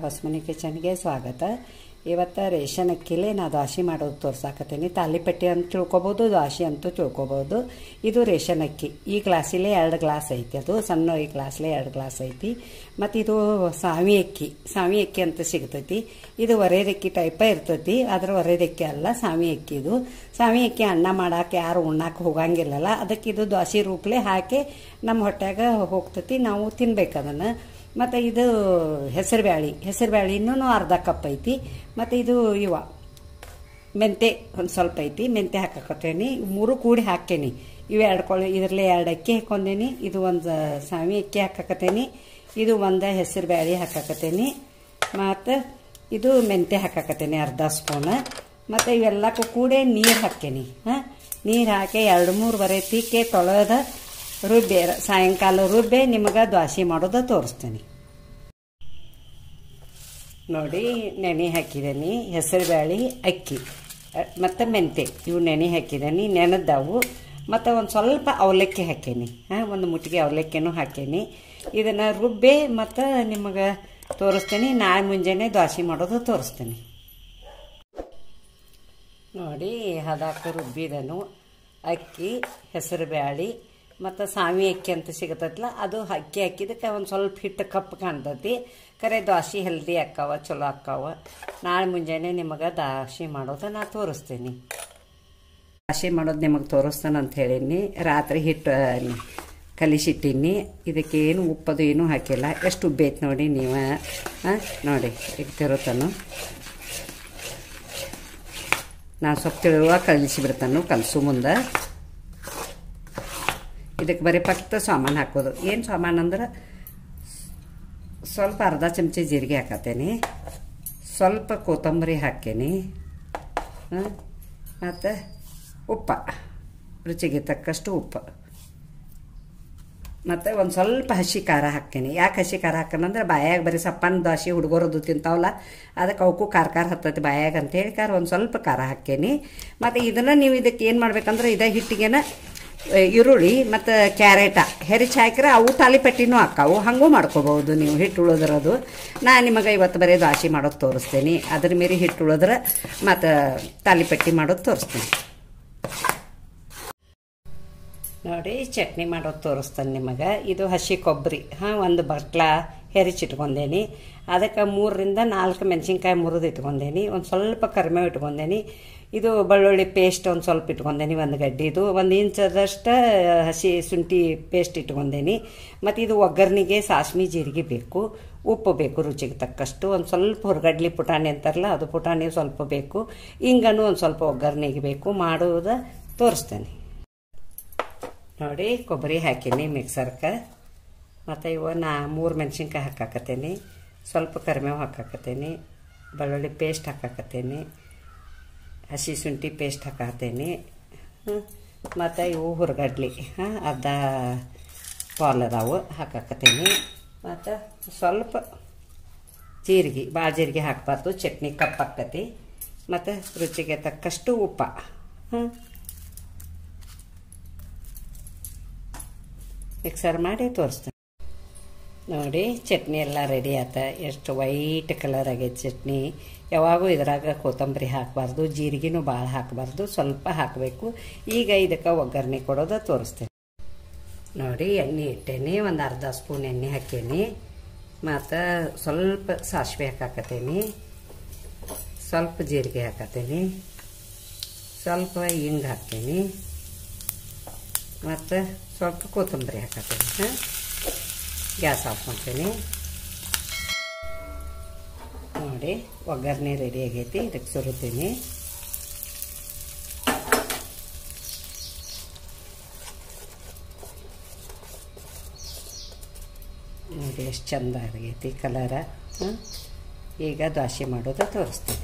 ಹೊಸಮನಿ ಕಿಚನ್ಗೆ ಸ್ವಾಗತ ಇವತ್ತು ರೇಷನ್ ಅಕ್ಕಿಲೇ ನಾ ದ್ವಾಸೆ ಮಾಡೋದು ತೋರ್ಸಾಕತ್ತೀನಿ ತಾಲಿಪಟ್ಟಿ ಅಂತ ತಿಳ್ಕೊಬೋದು ದ್ವಾಸೆ ಅಂತೂ ತಿಳ್ಕೊಬೋದು ಇದು ರೇಷನ್ ಅಕ್ಕಿ ಈ ಗ್ಲಾಸಿಲೇ ಎರಡು ಗ್ಲಾಸ್ ಐತಿ ಅದು ಸಣ್ಣ ಈ ಗ್ಲಾಸ್ಲೇ ಎರಡು ಗ್ಲಾಸ್ ಐತಿ ಮತ್ತು ಇದು ಸಾವಿ ಅಕ್ಕಿ ಸಾವಿ ಅಕ್ಕಿ ಅಂತ ಸಿಗ್ತೈತಿ ಇದು ಒರೇದಕ್ಕಿ ಟೈಪ ಇರ್ತೈತಿ ಅದ್ರ ಒರೇದಕ್ಕಿ ಅಲ್ಲ ಸಾವಿ ಅಕ್ಕಿ ಇದು ಸಾವಿ ಅಕ್ಕಿ ಅನ್ನ ಮಾಡಕ್ಕೆ ಯಾರು ಉಣ್ಣಾಕ ಹೋಗಂಗಿಲ್ಲಲ್ಲ ಅದಕ್ಕೆ ಇದು ದ್ವಾಸೆ ರೂಪಲೆ ಹಾಕಿ ನಮ್ಮ ಹೊಟ್ಯಾಗ ಹೋಗ್ತೈತಿ ನಾವು ತಿನ್ಬೇಕು ಅದನ್ನು ಮತ್ತು ಇದು ಹೆಸರು ಬ್ಯಾಳಿ ಹೆಸರು ಬ್ಯಾಳಿನೂ ಅರ್ಧ ಕಪ್ ಐತಿ ಮತ್ತು ಇದು ಇವ ಮೆಂತೆ ಒಂದು ಸ್ವಲ್ಪ ಐತಿ ಮೆಂತೆ ಹಾಕಕತ್ತೇನಿ ಮೂರು ಕೂಡಿ ಹಾಕೇನಿ ಇವು ಎರಡು ಕೊಳ್ಳಿ ಇದರಲ್ಲೇ ಎರಡು ಅಕ್ಕಿ ಹಾಕೊಂಡೇನಿ ಇದು ಒಂದು ಸಾವಿ ಅಕ್ಕಿ ಹಾಕಕತ್ತೇನಿ ಇದು ಒಂದು ಹೆಸರು ಬ್ಯಾಳಿ ಹಾಕಕತ್ತೇನಿ ಮತ್ತು ಇದು ಮೆಂತೆ ಹಾಕಕತ್ತೇನಿ ಅರ್ಧ ಸ್ಪೂನ್ ಮತ್ತು ಇವೆಲ್ಲಕ್ಕೂ ಕೂಡಿ ನೀರು ಹಾಕೇನಿ ಹಾಂ ನೀರು ಹಾಕಿ ಎರಡು ಮೂರು ಬರೆ ತಿಕ್ಕೆ ತೊಳೆದ ರುಬ್ಬೆ ಸಾಯಂಕಾಲ ರುಬ್ಬೆ ನಿಮಗೆ ದ್ವಾಸೆ ಮಾಡೋದು ತೋರಿಸ್ತೀನಿ ನೋಡಿ ನೆನೆ ಹಾಕಿದ್ದೀನಿ ಹೆಸರು ಬ್ಯಾಳಿ ಅಕ್ಕಿ ಮತ್ತು ಮೆಂತೆ ಇವು ನೆನೆ ಹಾಕಿದ್ದೀನಿ ನೆನೆದವು ಮತ್ತು ಒಂದು ಸ್ವಲ್ಪ ಅವಲಕ್ಕಿ ಹಾಕೀನಿ ಹಾಂ ಒಂದು ಮುಟ್ಟಿಗೆ ಅವಲಕ್ಕಿನೂ ಹಾಕೀನಿ ಇದನ್ನು ರುಬ್ಬೆ ಮತ್ತು ನಿಮಗೆ ತೋರಿಸ್ತೀನಿ ನಾಳೆ ಮುಂಜಾನೆ ದ್ವಾಸೆ ಮಾಡೋದು ತೋರಿಸ್ತೀನಿ ನೋಡಿ ಹದಾಕ ರುಬ್ಬಿದನು ಅಕ್ಕಿ ಹೆಸರು ಬ್ಯಾಳಿ ಮತ್ತು ಸಾವಿ ಅಕ್ಕಿ ಅಂತ ಸಿಗತೈತಲ್ಲ ಅದು ಅಕ್ಕಿ ಹಾಕಿದಕ್ಕೆ ಒಂದು ಸ್ವಲ್ಪ ಹಿಟ್ಟು ಕಪ್ಪು ಕಾಣ್ತೈತಿ ಕರೆ ದ್ವಾಸೆ ಹೆಲ್ದಿ ಅಕ್ಕಾವ ಚಲೋ ಅಕ್ಕಾವ ನಾಳೆ ಮುಂಜಾನೆ ನಿಮಗೆ ದಾಸೆ ಮಾಡೋದು ನಾ ತೋರಿಸ್ತೀನಿ ದಾಸೆ ಮಾಡೋದು ನಿಮಗೆ ತೋರಿಸ್ತಾನೆ ಅಂತ ಹೇಳೀನಿ ರಾತ್ರಿ ಹಿಟ್ಟು ಕಲಿಸಿಟ್ಟಿನಿ ಇದಕ್ಕೆ ಏನು ಉಪ್ಪದು ಏನೂ ಹಾಕಿಲ್ಲ ಎಷ್ಟು ಉಬ್ಬೈತೆ ನೋಡಿ ನೀವು ಹಾಂ ನೋಡಿ ಈಗ ತಿರುತ್ತಾನು ನಾನು ಸ್ವಲ್ಪ ತಿಳುವ ಕಲಿಸಿಬಿಡ್ತಾನು ಕಲಸು ಮುಂದೆ ಇದಕ್ಕೆ ಬರೀ ಫಕ್ತ ಸಾಮಾನು ಹಾಕೋದು ಏನು ಸಾಮಾನು ಅಂದ್ರೆ ಸ್ವಲ್ಪ ಅರ್ಧ ಚಮಚ ಜೀರಿಗೆ ಹಾಕತ್ತೇನೆ ಸ್ವಲ್ಪ ಕೊತ್ತಂಬರಿ ಹಾಕೇನಿ ಮತ್ತು ಉಪ್ಪ ರುಚಿಗೆ ತಕ್ಕಷ್ಟು ಉಪ್ಪು ಮತ್ತು ಒಂದು ಸ್ವಲ್ಪ ಹಸಿ ಖಾರ ಹಾಕ್ತೇನೆ ಯಾಕೆ ಹಸಿ ಖಾರ ಹಾಕೋಣಂದ್ರೆ ಬಾಯಾಗ ಬರೀ ಸಪ್ಪನ ದೋಸೆ ಹುಡುಗರದು ತಿಂತಾವಲ್ಲ ಅದಕ್ಕೆ ಅವಕ್ಕೂ ಖಾರ ಖಾರ ಹತ್ತೈತಿ ಬಾಯಾಗ ಅಂತೇಳಿ ಖಾರ ಒಂದು ಸ್ವಲ್ಪ ಖಾರ ಹಾಕೇನಿ ಮತ್ತು ಇದನ್ನು ನೀವು ಇದಕ್ಕೆ ಏನು ಮಾಡ್ಬೇಕಂದ್ರೆ ಇದೇ ಹಿಟ್ಟಿಗೆನ ಈರುಳ್ಳಿ ಮತ್ತು ಕ್ಯಾರೆಟ ಹೆರಿಚಿ ಹಾಕಿದ್ರೆ ಅವು ತಾಲಿಪಟ್ಟಿನೂ ಹಾಕಾವು ಹಾಗೂ ಮಾಡ್ಕೋಬೋದು ನೀವು ಹಿಟ್ಟು ಉಳಿದಿರೋದು ನಾನು ನಿಮಗೆ ಇವತ್ತು ಬರೀ ದ್ವಾಸೆ ಮಾಡೋದು ತೋರಿಸ್ತೀನಿ ಅದ್ರ ಮೇಲೆ ಹಿಟ್ಟು ಉಳಿದ್ರೆ ಮತ್ತು ತಾಲಿಪಟ್ಟಿ ಮಾಡೋದು ತೋರಿಸ್ತೀನಿ ನೋಡಿ ಚಟ್ನಿ ಮಾಡೋದು ತೋರಿಸ್ತಾನೆ ನಿಮಗೆ ಇದು ಹಸಿ ಕೊಬ್ಬರಿ ಹಾಂ ಒಂದು ಬಟ್ಲ ಹೆರಿಚಿಟ್ಕೊಂಡೇನಿ ಅದಕ್ಕೆ ಮೂರರಿಂದ ನಾಲ್ಕು ಮೆಣಸಿನ್ಕಾಯಿ ಮುರಿದು ಇಟ್ಕೊಂಡೇನಿ ಒಂದು ಸ್ವಲ್ಪ ಕರಿಮೇವು ಇಟ್ಕೊಂಡೇನಿ ಇದು ಬೆಳ್ಳುಳ್ಳಿ ಪೇಸ್ಟ್ ಒಂದು ಸ್ವಲ್ಪ ಇಟ್ಕೊಂಡೇನಿ ಒಂದು ಗಡ್ಡಿದು ಒಂದು ಇಂಚದಷ್ಟು ಹಸಿ ಶುಂಠಿ ಪೇಸ್ಟ್ ಇಟ್ಕೊಂಡೇನಿ ಮತ್ತು ಇದು ಒಗ್ಗರ್ನಿಗೆ ಸಾಸ್ಮಿ ಜೀರಿಗೆ ಬೇಕು ಉಪ್ಪು ಬೇಕು ರುಚಿಗೆ ತಕ್ಕಷ್ಟು ಒಂದು ಸ್ವಲ್ಪ ಹೊರಗಡ್ಲಿ ಪುಟಾಣಿ ಅಂತಾರಲ್ಲ ಅದು ಪುಟಾಣಿ ಸ್ವಲ್ಪ ಬೇಕು ಹಿಂಗನು ಒಂದು ಸ್ವಲ್ಪ ಒಗ್ಗರ್ನಿಗೆ ಬೇಕು ಮಾಡೋದು ತೋರಿಸ್ತೇನೆ ನೋಡಿ ಕೊಬ್ಬರಿ ಹಾಕೀನಿ ಮಿಕ್ಸರ್ಗೆ ಮತ್ತು ಇವು ನಾ ಮೂರು ಮೆಣಸಿನ್ಕಾಯಿ ಹಾಕಾಕತ್ತೇನಿ ಸ್ವಲ್ಪ ಕರಿಮೇವು ಹಾಕಾಕತ್ತೇನಿ ಬೆಳ್ಳುಳ್ಳಿ ಪೇಸ್ಟ್ ಹಾಕಾಕತ್ತೇನಿ ಹಸಿ ಶುಂಠಿ ಪೇಸ್ಟ್ ಹಾಕತ್ತೇನಿ ಮತ್ತು ಇವು ಹುರ್ಗಡ್ಲಿ ಹಾಂ ಅರ್ಧ ಪಾಲ್ ಅದಾವು ಹಾಕಾಕತ್ತೇನಿ ಮತ್ತು ಸ್ವಲ್ಪ ಜೀರಿಗೆ ಭಾಳ ಜೀರಿಗೆ ಹಾಕಬಾರ್ದು ಚಟ್ನಿ ಕಪ್ಪಾಕತಿ ಮತ್ತು ರುಚಿಗೆ ತಕ್ಕಷ್ಟು ಉಪ್ಪ ಹಾಂ ಮಿಕ್ಸರ್ ಮಾಡಿ ತೋರಿಸ್ತೇನೆ ನೋಡಿ ಚಟ್ನಿ ಎಲ್ಲ ರೆಡಿ ಆತ ಎಷ್ಟು ವೈಟ್ ಕಲರ್ ಆಗೈತೆ ಚಟ್ನಿ ಯಾವಾಗೂ ಇದ್ರಾಗ ಕೊತ್ತಂಬರಿ ಹಾಕಬಾರ್ದು ಜೀರಿಗೆನೂ ಭಾಳ ಹಾಕಬಾರ್ದು ಸ್ವಲ್ಪ ಹಾಕಬೇಕು ಈಗ ಇದಕ್ಕೆ ಒಗ್ಗರಣೆ ಕೊಡೋದು ತೋರಿಸ್ತೇನೆ ನೋಡಿ ಎಣ್ಣೆ ಇಟ್ಟೇನಿ ಒಂದು ಅರ್ಧ ಸ್ಪೂನ್ ಎಣ್ಣೆ ಹಾಕೀನಿ ಮತ್ತು ಸ್ವಲ್ಪ ಸಾಸಿವೆ ಹಾಕಾಕತ್ತೇನಿ ಸ್ವಲ್ಪ ಜೀರಿಗೆ ಹಾಕತ್ತೇನಿ ಸ್ವಲ್ಪ ಹಿಂಗೆ ಹಾಕ್ತೀನಿ ಮತ್ತು ಸ್ವಲ್ಪ ಕೊತ್ತಂಬರಿ ಹಾಕತ್ತೀನಿ ಹಾಂ ಗ್ಯಾಸ್ ಆಫ್ ಮಾಡ್ತೀನಿ ನೋಡಿ ಒಗ್ಗರಣೆ ರೆಡಿ ಆಗೈತಿ ಇದಕ್ಕೆ ಸುರುತ್ತೀನಿ ನೋಡಿ ಎಷ್ಟು ಚಂದ ಆಗೈತಿ ಕಲರ ಹಾಂ ಈಗ ದ್ವಾಸೆ ಮಾಡೋದು ತೋರಿಸ್ತೀನಿ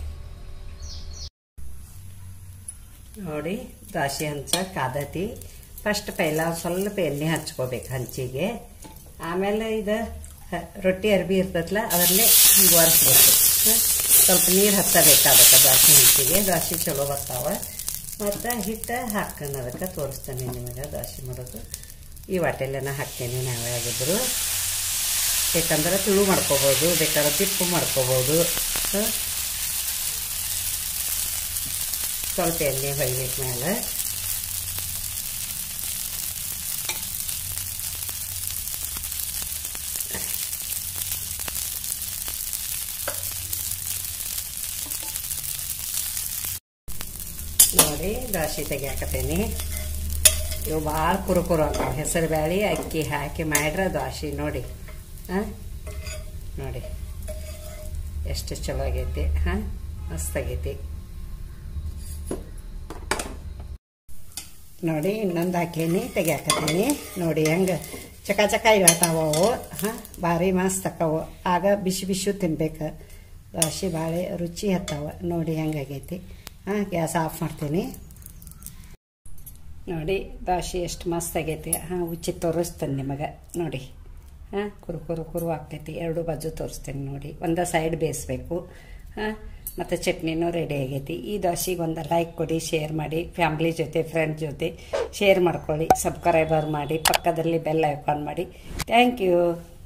ನೋಡಿ ದ್ವಾಸೆ ಹಂಚ ಕಾದತಿ ಫಸ್ಟ್ ಪೈಲ ಸ್ವಲ್ಪ ಎಣ್ಣೆ ಹಚ್ಕೋಬೇಕು ಹಂಚಿಗೆ ಆಮೇಲೆ ಇದು ರೊಟ್ಟಿ ಅರ್ಬಿ ಇರ್ತದಲ್ಲ ಅದರಲ್ಲೇ ಹಿಂಗೆ ಒರೆಸ್ಬೇಕು ಸ್ವಲ್ಪ ನೀರು ಹಚ್ಚಬೇಕಾಗತ್ತೆ ದ್ವಾಸೆ ಹಂಚಿಗೆ ದ್ವಾಸೆ ಚಲೋ ಬರ್ತಾವೆ ಮತ್ತು ಹಿಟ್ಟು ಹಾಕೋಣ ಅದಕ್ಕೆ ತೋರಿಸ್ತೇನೆ ನಿಮಗೆ ದ್ವಾಸೆ ಮಾಡೋದು ಈ ವಾಟೆಲೆನ ಹಾಕ್ತೇನೆ ನಾವೇ ಆಗಿದ್ರು ಬೇಕಂದ್ರೆ ತುಳು ಮಾಡ್ಕೋಬೋದು ಬೇಕಾದ್ರೆ ತಿಪ್ಪು ಮಾಡ್ಕೋಬೋದು ಹಾಂ ಸ್ವಲ್ಪ ಎಣ್ಣೆ ಹೊಯ್ಬೇಕು ಮೇಲೆ ನೋಡಿ ದಾಸಿ ತೆಗಿಯಾಕತ್ತೇನಿ ಇವು ಭಾಳ ಕುರುಕುರು ಆಗ್ತಾವೆ ಹೆಸರು ಬ್ಯಾಳಿ ಅಕ್ಕಿ ಹಾಕಿ ಮಾಡ್ರೆ ದ್ವಾಸೆ ನೋಡಿ ಹಾಂ ನೋಡಿ ಎಷ್ಟು ಚಲೋ ಆಗೈತಿ ಹಾಂ ಮಸ್ತ್ ಆಗೈತಿ ನೋಡಿ ಇನ್ನೊಂದು ಹಾಕೀನಿ ತೆಗಿಯಾಕತ್ತೀನಿ ನೋಡಿ ಹೆಂಗೆ ಚಕ ಚಕ ಇಳತಾವ ಅವು ಹಾಂ ಭಾರಿ ಮಸ್ತ್ ಅಕ್ಕವು ಆಗ ಬಿಸಿ ಬಿಸಿ ತಿನ್ಬೇಕು ದ್ವಾಸೆ ಭಾಳ ರುಚಿ ಹತ್ತಾವ ನೋಡಿ ಹೆಂಗಾಗೈತಿ ಹಾಂ ಗ್ಯಾಸ್ ಆಫ್ ಮಾಡ್ತೀನಿ ನೋಡಿ ದಾಶಿ ಎಷ್ಟು ಮಸ್ತ್ ಆಗೈತಿ ಹಾಂ ಉಚ್ಚಿ ತೋರಿಸ್ತೇನೆ ನಿಮಗೆ ನೋಡಿ ಹಾಂ ಕುರು ಕುರು ಕುರು ಆಗ್ತೈತಿ ಎರಡು ಬಾಜು ತೋರಿಸ್ತೇನೆ ನೋಡಿ ಒಂದೇ ಸೈಡ್ ಬೇಯಿಸ್ಬೇಕು ಹಾಂ ಮತ್ತು ಚಟ್ನಿನೂ ರೆಡಿ ಆಗೈತಿ ಈ ದೋಸೆಗೆ ಒಂದು ಲೈಕ್ ಕೊಡಿ ಶೇರ್ ಮಾಡಿ ಫ್ಯಾಮ್ಲಿ ಜೊತೆ ಫ್ರೆಂಡ್ ಜೊತೆ ಶೇರ್ ಮಾಡ್ಕೊಳ್ಳಿ ಸಬ್ಸ್ಕ್ರೈಬರ್ ಮಾಡಿ ಪಕ್ಕದಲ್ಲಿ ಬೆಲ್ ಐಕಾನ್ ಮಾಡಿ ಥ್ಯಾಂಕ್ ಯು